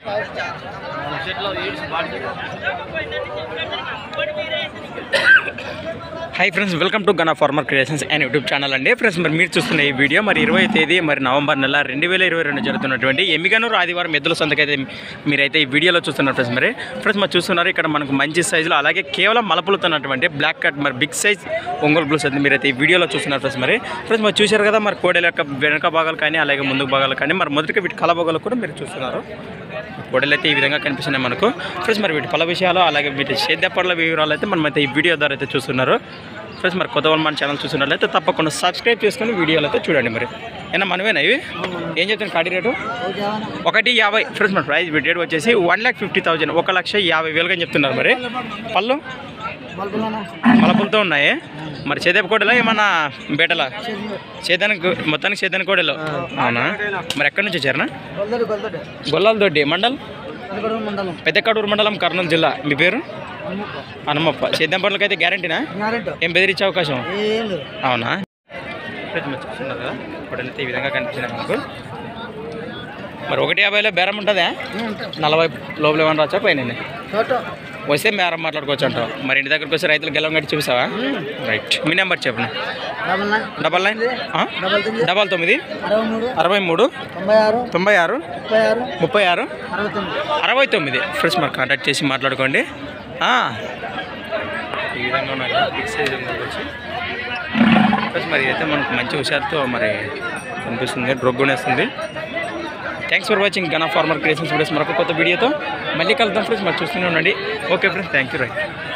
High friends welcome to Gana farmer creations and YouTube channel అండి friends మరి మీరు చూస్తున్న ఈ వీడియో మరి ఇరవై తేదీ మరి నవంబర్ నెల రెండు వేల ఇరవై రెండు జరుగుతున్నటువంటి ఎమ్మిగనూరు ఆదివారం ఎద్దుల సంతకైతే మీరైతే ఈ వీడియోలో చూస్తున్నారు ఫ్రెండ్స్ మరి ఫ్రెండ్స్ మరి చూస్తున్నారు ఇక్కడ మనకు మంచి సైజులో అలాగే కేవలం మలపులతో ఉన్నటువంటి బ్లాక్ కట్ మరి బిగ్ సైజ్ ఒంగోలు బ్లూస్ అయితే మీరైతే ఈ వీడియోలో చూస్తున్నారు ఫ్రెండ్స్ మరి ఫ్రెండ్స్ మరి చూశారు కదా మరి కోడెల యొక్క వెనక భాగాలు కానీ అలాగే ముందుకు భాగాలు కానీ మరి మొదటిగా వీటి కలభాగాలు కూడా మీరు చూస్తున్నారు కోడలు అయితే ఈ విధంగా కనిపిస్తున్నాయి మనకు ఫ్రెండ్స్ మరి వీటి పల విషయాలు అలాగే వీటి సేద్యపడల వివరాలు అయితే మనం అయితే ఈ వీడియో ద్వారా అయితే చూస్తున్నారు ఫ్రెండ్స్ మరి కొత్త వాళ్ళు మన ఛానల్ చూస్తున్నట్లయితే తప్పకుండా సబ్స్క్రైబ్ చేసుకుని వీడియోలు అయితే చూడండి మరి ఏనా మనమేనా ఇవి ఏం చెప్తాను కాటి రేటు ఒకటి యాభై ఫ్రెండ్స్ మన ప్రైస్ రేట్ వచ్చేసి వన్ ల్యాక్ ఫిఫ్టీ థౌజండ్ ఒక లక్ష యాభై వేలుగా చెప్తున్నారు మరి పళ్ళు మలపులతో ఉన్నాయి మరి చేదేపు కోడలో ఏమన్నా బేటలా చేదానికి మొత్తానికి చేదానికి కోడలో అవునా మరి ఎక్కడి నుంచి వచ్చారనా గొల్లాల దొడ్డి మండల్ మండలం పెద్దకడూరు మండలం కర్నూలు జిల్లా మీ పేరు హనుమప్ప సేద్యం పనులకి అయితే గ్యారంటీనా ఏం బెదిరించే అవకాశం ఏం లేదు అవునా రైతు మీరు చూస్తున్నారు కదా కోడలు అయితే ఈ విధంగా కనిపిస్తున్నాయి మనకు మరి ఒకటి యాభైలో బేరం ఉంటుందా నలభై లోపల ఏమన్నా రాచా పైన ఫోటో వస్తే బేరం మాట్లాడుకోవచ్చు అంటావు మరి ఇంటి దగ్గరికి వస్తే రైతులు గెలవం గట్టి చూపిస్తావా రైట్ మీ నెంబర్ చెప్పండి డబల్ నైన్ డబల్ నైన్ ఆ? డబల్ తొమ్మిది డబల్ తొమ్మిది అరవై మూడు అరవై మూడు తొంభై ఆరు తొంభై ఆరు ముప్పై ఆరు ముప్పై ఆరు అరవై తొమ్మిది అరవై తొమ్మిది ఫ్రెండ్స్ మరి కాంటాక్ట్ చేసి మాట్లాడుకోండి ఆ. ఈ విధంగా ఉన్నాయి బిగ్ సైజ్ వచ్చి ఫ్రెండ్స్ మరి అయితే మనకు మంచి హుషారుతో మరి కనిపిస్తుంది రొగ్గునేస్తుంది థ్యాంక్స్ ఫర్ వాచింగ్ గనా ఫార్మర్ క్రియేషన్స్ వీడియోస్ మరొక కొత్త వీడియోతో మళ్ళీ కలుద్దాం ఫ్రెండ్స్ మరి చూస్తూనే ఉండండి okay friends thank you right